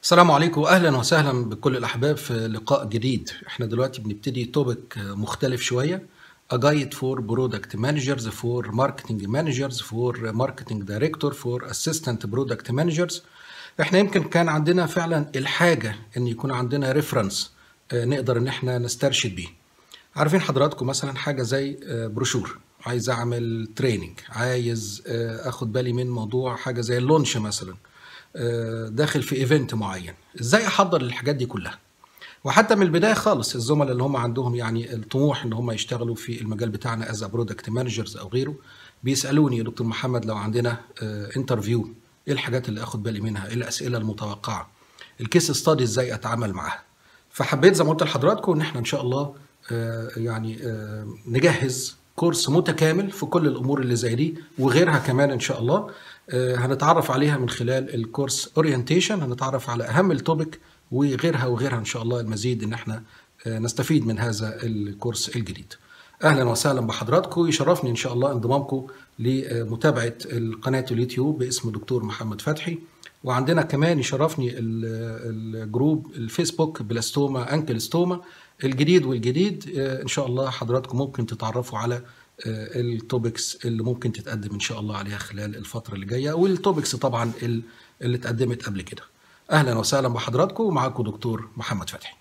السلام عليكم واهلا وسهلا بكل الاحباب في لقاء جديد احنا دلوقتي بنبتدي توبك مختلف شويه A guide for product managers for marketing managers for marketing director for assistant product managers احنا يمكن كان عندنا فعلا الحاجه ان يكون عندنا ريفرنس نقدر ان احنا نسترشد بيه عارفين حضراتكم مثلا حاجه زي بروشور عايز اعمل تريننج عايز اخد بالي من موضوع حاجه زي اللونش مثلا داخل في ايفنت معين ازاي احضر الحاجات دي كلها وحتى من البدايه خالص الزملاء اللي هم عندهم يعني الطموح ان هم يشتغلوا في المجال بتاعنا از برودكت مانجرز او غيره بيسالوني يا دكتور محمد لو عندنا انترفيو ايه الحاجات اللي اخد بالي منها ايه الاسئله المتوقعه الكيس ستادي ازاي اتعامل معاها فحبيت زي ما قلت لحضراتكم ان احنا ان شاء الله يعني نجهز كورس متكامل في كل الامور اللي زي دي وغيرها كمان ان شاء الله هنتعرف عليها من خلال الكورس اورينتيشن هنتعرف على اهم التوبيك وغيرها وغيرها ان شاء الله المزيد ان احنا نستفيد من هذا الكورس الجديد اهلا وسهلا بحضراتكم يشرفني ان شاء الله انضمامكم لمتابعه القناه اليوتيوب باسم الدكتور محمد فتحي وعندنا كمان يشرفني الجروب الفيسبوك بلاستوما انكل ستوما الجديد والجديد ان شاء الله حضراتكم ممكن تتعرفوا على التوبكس اللي ممكن تتقدم ان شاء الله عليها خلال الفتره اللي جايه والتوبكس طبعا اللي اتقدمت قبل كده اهلا وسهلا بحضراتكم ومعاكم دكتور محمد فتحي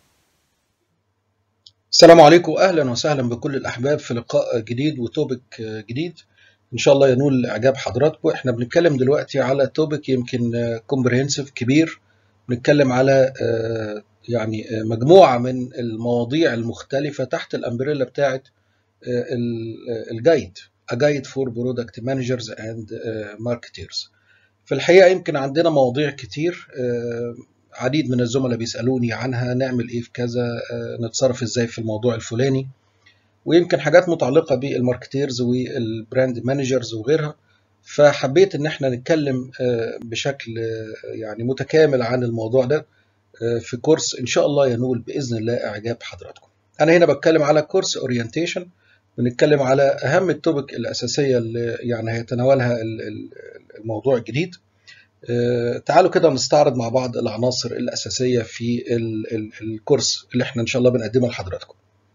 السلام عليكم اهلا وسهلا بكل الاحباب في لقاء جديد وتوبك جديد ان شاء الله ينول اعجاب حضراتكم احنا بنتكلم دلوقتي على توبك يمكن كومبريهنسيف كبير بنتكلم على يعني مجموعه من المواضيع المختلفه تحت الامبريلا بتاعه الجايد A Guide for Product Managers and Marketers في الحقيقة يمكن عندنا مواضيع كتير عديد من الزملاء بيسألوني عنها نعمل ايه في كذا نتصرف ازاي في الموضوع الفلاني ويمكن حاجات متعلقة بالماركتيرز والبراند مانجرز وغيرها فحبيت ان احنا نتكلم بشكل يعني متكامل عن الموضوع ده في كورس ان شاء الله ينول باذن الله اعجاب حضراتكم انا هنا بتكلم على كورس اورينتيشن بنتكلم على اهم التوبك الاساسيه اللي يعني هيتناولها الموضوع الجديد تعالوا كده نستعرض مع بعض العناصر الاساسيه في الكورس اللي احنا ان شاء الله بنقدمه لحضراتكم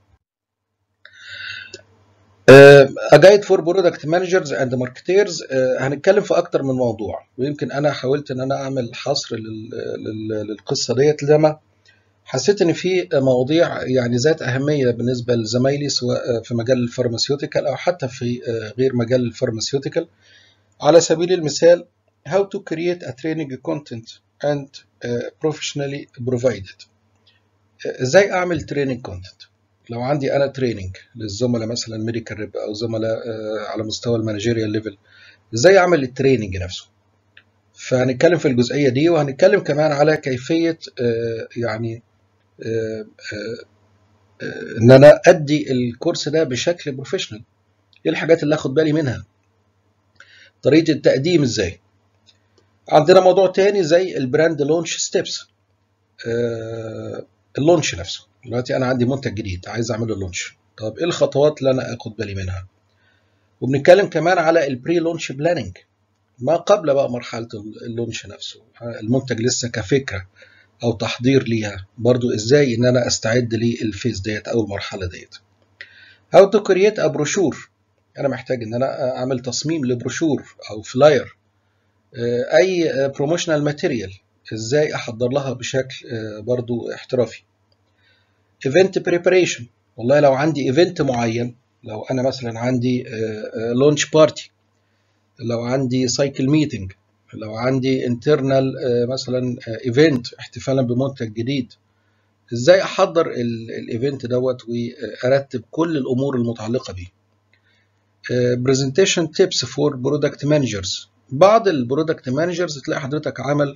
A Guide for Product Managers and Marketers هنتكلم في أكتر من موضوع ويمكن أنا حاولت إن أنا أعمل حصر للقصة ديت لما حسيت ان في مواضيع يعني ذات اهميه بالنسبه لزمايلي سواء في مجال الفارماسيوتيكال او حتى في غير مجال الفارماسيوتيكال على سبيل المثال how to create a training content and professionally provided ازاي اعمل training content لو عندي انا تريننج للزملاء مثلا ميديكال ريب او زملاء على مستوى المانجيريال ليفل ازاي اعمل التريننج نفسه فهنتكلم في الجزئيه دي وهنتكلم كمان على كيفيه يعني ان انا ادي الكورس ده بشكل بروفيشنال ايه الحاجات اللي اخد بالي منها طريقه التقديم ازاي عندنا موضوع تاني زي البراند لونش ستيبس اللونش نفسه دلوقتي انا عندي منتج جديد عايز اعمل له لونش طب ايه الخطوات اللي انا اخد بالي منها وبنتكلم كمان على البري لونش بلاننج ما قبل بقى مرحله اللونش نفسه المنتج لسه كفكره او تحضير ليها برضو ازاي ان انا استعد للفيز ديت او المرحله ديت how to create a brochure انا محتاج ان انا اعمل تصميم لبروشور او فلاير اي بروموشنال ماتيريال ازاي احضر لها بشكل برضو احترافي event preparation والله لو عندي ايفنت معين لو انا مثلا عندي لونش بارتي لو عندي سايكل ميتنج لو عندي انترنال مثلا ايفنت احتفالا بمنتج جديد ازاي احضر الايفنت دوت وارتب كل الامور المتعلقه بيه برزنتيشن تيبس فور برودكت مانجرز بعض البرودكت مانجرز تلاقي حضرتك عمل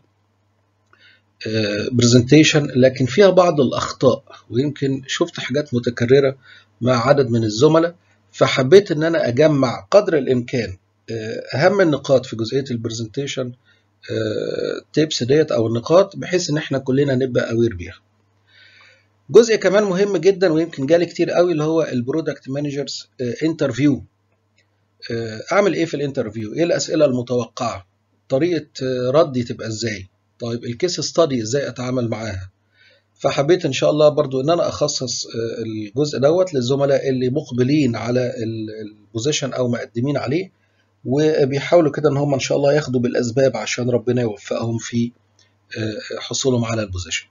برزنتيشن لكن فيها بعض الاخطاء ويمكن شفت حاجات متكرره مع عدد من الزملاء فحبيت ان انا اجمع قدر الامكان اهم النقاط في جزئيه البرزنتيشن تيبس ديت او النقاط بحيث ان احنا كلنا نبقى اوير بيها جزء كمان مهم جدا ويمكن جالي كتير قوي اللي هو البرودكت مانجرز انترفيو اعمل ايه في الانترفيو ايه الاسئله المتوقعه طريقه ردي تبقى ازاي طيب الكيس ستادي ازاي اتعامل معاها فحبيت ان شاء الله برضو ان انا اخصص الجزء دوت للزملاء اللي مقبلين على البوزيشن او مقدمين عليه وبيحاولوا كده ان هم ان شاء الله ياخدوا بالاسباب عشان ربنا يوفقهم في حصولهم على البوزيشن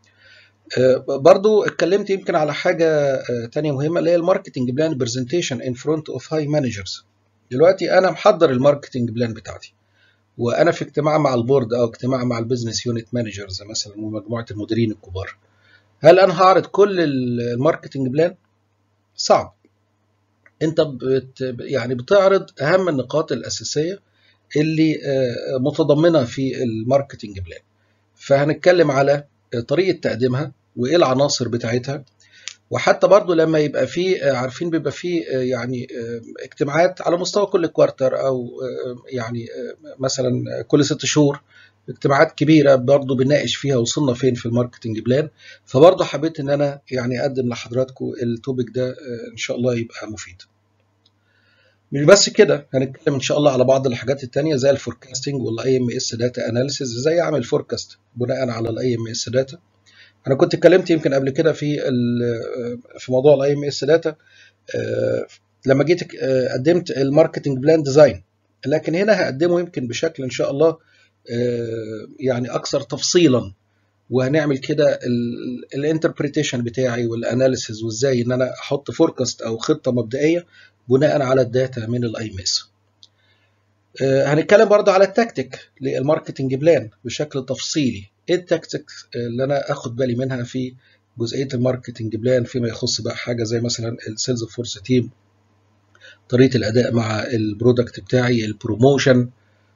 برضو اتكلمت يمكن على حاجة تانية مهمة اللي هي الماركتنج بلان برزنتيشن ان فرونت اوف هاي مانجرز دلوقتي انا محضر الماركتنج بلان بتاعتي وانا في اجتماع مع البورد او اجتماع مع البيزنس يونت مانجرز مثلا ومجموعه المديرين الكبار هل انا هعرض كل الماركتنج بلان صعب انت بت يعني بتعرض اهم النقاط الاساسيه اللي متضمنه في الماركتنج بلان فهنتكلم على طريقه تقديمها وايه العناصر بتاعتها وحتى برضو لما يبقى في عارفين بيبقى في يعني اجتماعات على مستوى كل كوارتر او يعني مثلا كل ست شهور اجتماعات كبيره برضو بنناقش فيها وصلنا فين في الماركتنج بلان فبرضو حبيت ان انا يعني اقدم لحضراتكم التوبيك ده ان شاء الله يبقى مفيد مش بس كده هنتكلم ان شاء الله على بعض الحاجات التانية زي الفوركاستنج والاي ام اس داتا اناليسيز ازاي اعمل فوركاست بناء على الاي ام اس داتا انا كنت اتكلمت يمكن قبل كده في في موضوع الاي ام اس داتا لما جيت قدمت الماركتنج بلان ديزاين لكن هنا هقدمه يمكن بشكل ان شاء الله يعني اكثر تفصيلا وهنعمل كده الانتربريتيشن بتاعي والاناليسيز وازاي ان انا احط فوركاست او خطه مبدئيه بناء على الداتا من الاي ام اس هنتكلم برضه على التكتيك للماركتنج بلان بشكل تفصيلي ايه التكتيك اللي انا اخد بالي منها في جزئيه الماركتنج بلان فيما يخص بقى حاجه زي مثلا السيلز فورس تيم طريقه الاداء مع البرودكت بتاعي البروموشن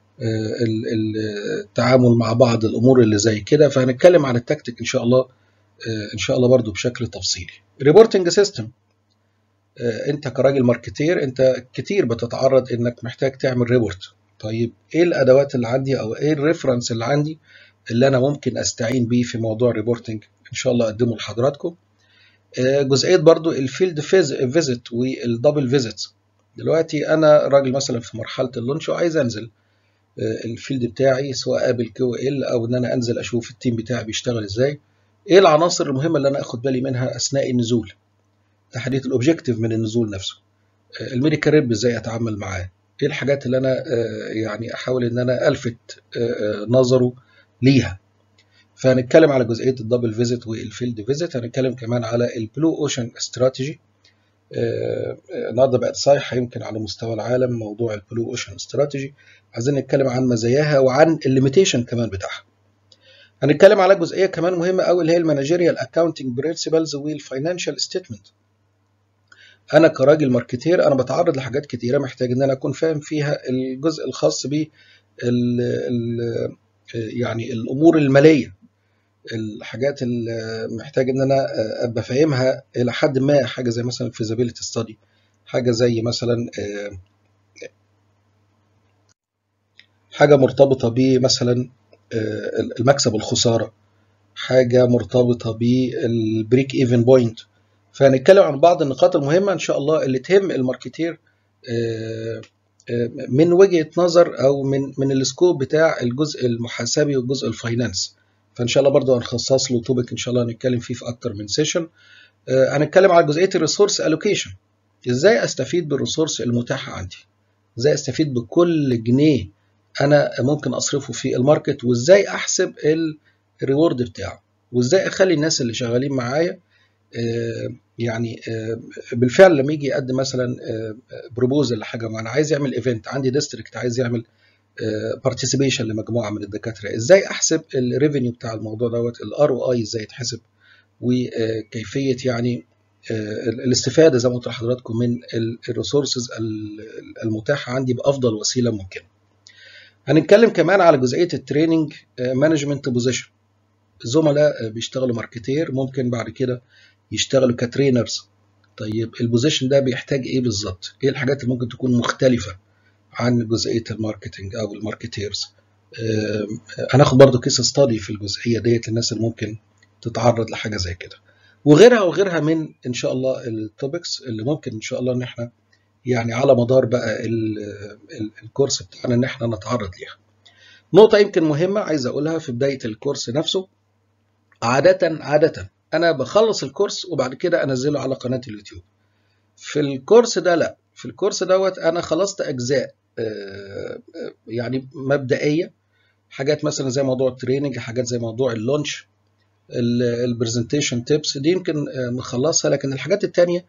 التعامل مع بعض الامور اللي زي كده فهنتكلم عن التكتيك ان شاء الله ان شاء الله برضو بشكل تفصيلي ريبورتنج سيستم انت كراجل ماركتير انت كتير بتتعرض انك محتاج تعمل ريبورت طيب ايه الادوات اللي عندي او ايه الريفرنس اللي عندي اللي انا ممكن استعين بيه في موضوع الريبورتنج ان شاء الله اقدمه لحضراتكم جزئيه برضو الفيلد فيزيت والدبل فيزيت دلوقتي انا راجل مثلا في مرحله اللونش وعايز انزل الفيلد بتاعي سواء قابل كيو ال او ان انا انزل اشوف التيم بتاعي بيشتغل ازاي ايه العناصر المهمه اللي انا اخد بالي منها اثناء النزول تحديد الاوبجيكتيف من النزول نفسه الميديكال ريب ازاي اتعامل معاه ايه الحاجات اللي انا يعني احاول ان انا الفت نظره ليها فهنتكلم على جزئيه الدبل فيزيت والفيلد فيزيت هنتكلم كمان على البلو اوشن استراتيجي النهارده بقت صايحه يمكن على مستوى العالم موضوع البلو اوشن استراتيجي عايزين نتكلم عن مزاياها وعن الليميتيشن كمان بتاعها هنتكلم على جزئيه كمان مهمه قوي اللي هي المانجيريال اكاونتنج برنسبلز والفاينانشال ستيتمنت انا كراجل ماركتير انا بتعرض لحاجات كتيره محتاج ان انا اكون فاهم فيها الجزء الخاص ب يعني الامور الماليه الحاجات اللي محتاج ان انا ابقى فاهمها الى حد ما حاجه زي مثلا feasibility ستادي حاجه زي مثلا حاجه مرتبطه بمثلا المكسب والخساره حاجه مرتبطه بالبريك ايفن بوينت فهنتكلم عن بعض النقاط المهمه ان شاء الله اللي تهم الماركتير من وجهه نظر او من من السكوب بتاع الجزء المحاسبي والجزء الفاينانس فان شاء الله برضه هنخصص له توبك ان شاء الله هنتكلم فيه في اكتر من سيشن هنتكلم على جزئيه الريسورس الوكيشن ازاي استفيد بالريسورس المتاحه عندي ازاي استفيد بكل جنيه انا ممكن اصرفه في الماركت وازاي احسب الريورد بتاعه وازاي اخلي الناس اللي شغالين معايا يعني بالفعل لما يجي يقدم مثلا بروبوزل لحاجه معينه عايز يعمل ايفنت عندي ديستريكت عايز يعمل بارتيسيبيشن لمجموعه من الدكاتره ازاي احسب الريفينيو بتاع الموضوع دوت الار او اي ازاي يتحسب وكيفيه يعني الاستفاده زي ما قلت لحضراتكم من الريسورسز المتاحه عندي بافضل وسيله ممكنه هنتكلم كمان على جزئيه التريننج مانجمنت بوزيشن الزملاء بيشتغلوا ماركتير ممكن بعد كده يشتغلوا كترينرز طيب البوزيشن ده بيحتاج ايه بالظبط ايه الحاجات اللي ممكن تكون مختلفه عن جزئيه الماركتنج او الماركتيرز هناخد برضو كيس ستادي في الجزئيه ديت للناس اللي ممكن تتعرض لحاجه زي كده وغيرها وغيرها من ان شاء الله التوبكس اللي ممكن ان شاء الله ان احنا يعني على مدار بقى الكورس بتاعنا ان احنا نتعرض ليها نقطة يمكن مهمة عايز أقولها في بداية الكورس نفسه عادة عادة أنا بخلص الكورس وبعد كده أنزله على قناة اليوتيوب في الكورس ده لا في الكورس دوت أنا خلصت أجزاء يعني مبدئية حاجات مثلا زي موضوع التريننج حاجات زي موضوع اللونش البرزنتيشن تيبس دي يمكن مخلصها لكن الحاجات التانية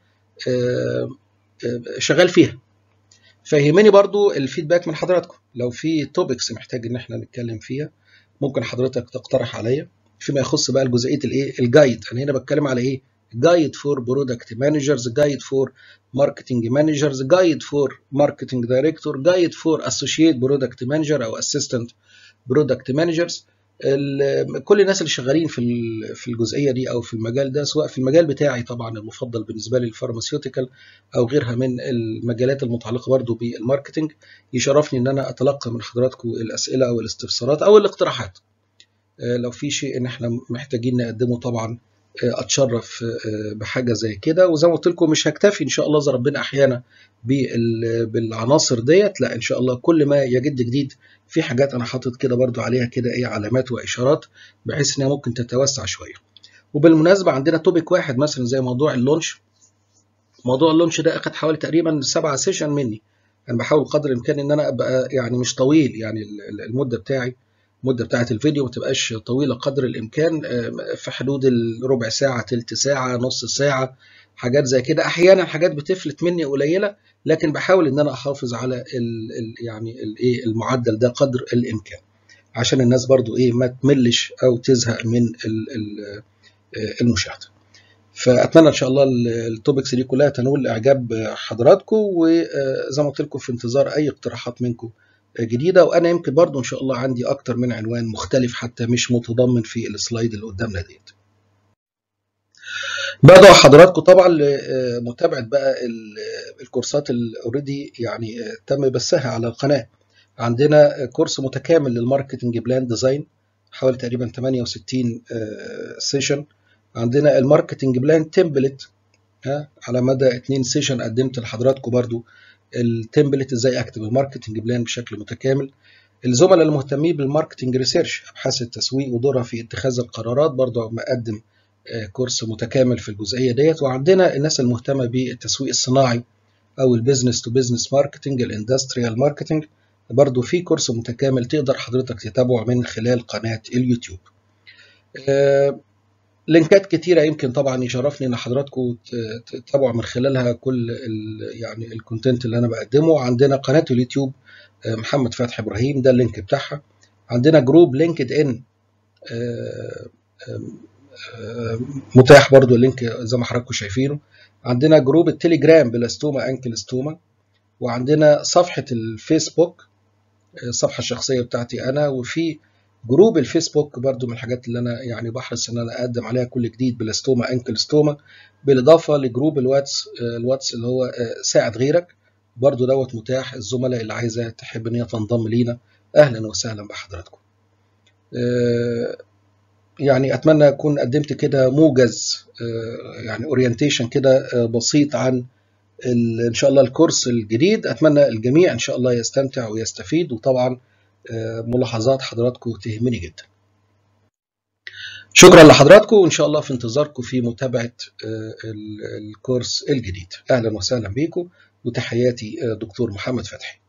شغال فيها فيهمني برضو الفيدباك من حضراتكم لو في توبكس محتاج ان احنا نتكلم فيها ممكن حضرتك تقترح عليا فيما يخص بقى جزئيه الايه الجايد انا هنا بتكلم على ايه جايد فور برودكت مانجرز جايد فور ماركتنج مانجرز جايد فور ماركتنج دايركتور جايد فور اسوشيت برودكت مانجر او اسيستنت برودكت مانجرز كل الناس اللي شغالين في في الجزئيه دي او في المجال ده سواء في المجال بتاعي طبعا المفضل بالنسبه لي الفارماسيوتيكال او غيرها من المجالات المتعلقه برضو بالماركتنج يشرفني ان انا اتلقى من حضراتكم الاسئله او الاستفسارات او الاقتراحات لو في شيء ان احنا محتاجين نقدمه طبعا اتشرف بحاجه زي كده وزي ما قلت لكم مش هكتفي ان شاء الله اذا ربنا احيانا بالعناصر ديت لا ان شاء الله كل ما يجد جديد في حاجات انا حاطط كده برضو عليها كده ايه علامات واشارات بحيث انها ممكن تتوسع شويه وبالمناسبه عندنا توبيك واحد مثلا زي موضوع اللونش موضوع اللونش ده اخد حوالي تقريبا سبعة سيشن مني انا بحاول قدر الامكان ان انا ابقى يعني مش طويل يعني المده بتاعي المده بتاعه الفيديو ما تبقاش طويله قدر الامكان في حدود الربع ساعه تلت ساعه نص ساعه حاجات زي كده احيانا حاجات بتفلت مني قليله لكن بحاول ان انا احافظ على ال ال يعني الايه المعدل ده قدر الامكان عشان الناس برضو ايه ما تملش او تزهق من ال ال المشاهده فاتمنى ان شاء الله التوبكس دي كلها تنول اعجاب حضراتكم وزي ما قلت لكم في انتظار اي اقتراحات منكم جديده وانا يمكن برضو ان شاء الله عندي اكتر من عنوان مختلف حتى مش متضمن في السلايد اللي قدامنا ديت بدعو حضراتكم طبعا لمتابعه بقى الكورسات اللي اوريدي يعني تم بثها على القناه عندنا كورس متكامل للماركتنج بلان ديزاين حوالي تقريبا 68 سيشن عندنا الماركتنج بلان تمبلت على مدى اتنين سيشن قدمت لحضراتكم برضو التمبلت ازاي اكتب الماركتنج بلان بشكل متكامل الزملاء المهتمين بالماركتنج ريسيرش ابحاث التسويق ودورها في اتخاذ القرارات برضو مقدم كورس متكامل في الجزئيه ديت وعندنا الناس المهتمه بالتسويق الصناعي او البيزنس تو بيزنس ماركتنج الاندستريال ماركتنج برضو في كورس متكامل تقدر حضرتك تتابعه من خلال قناه اليوتيوب لينكات كتيره يمكن طبعا يشرفني ان حضراتكم تتابعوا من خلالها كل ال يعني الكونتنت اللي انا بقدمه عندنا قناه اليوتيوب محمد فتحي ابراهيم ده اللينك بتاعها عندنا جروب لينكد ان متاح برضو اللينك زي ما حضراتكم شايفينه عندنا جروب التليجرام بلاستوما انكلستوما وعندنا صفحه الفيسبوك الصفحه الشخصيه بتاعتي انا وفي جروب الفيسبوك برضو من الحاجات اللي انا يعني بحرص ان انا اقدم عليها كل جديد بلاستوما انكلستوما بالاضافه لجروب الواتس الواتس اللي هو ساعد غيرك برضو دوت متاح الزملاء اللي عايزه تحب ان هي تنضم لينا اهلا وسهلا بحضراتكم يعني اتمنى اكون قدمت كده موجز يعني اورينتيشن كده بسيط عن ان شاء الله الكورس الجديد اتمنى الجميع ان شاء الله يستمتع ويستفيد وطبعا ملاحظات حضراتكم تهمني جدا شكرا لحضراتكم وان شاء الله في انتظاركم في متابعه الكورس الجديد اهلا وسهلا بكم وتحياتي دكتور محمد فتحي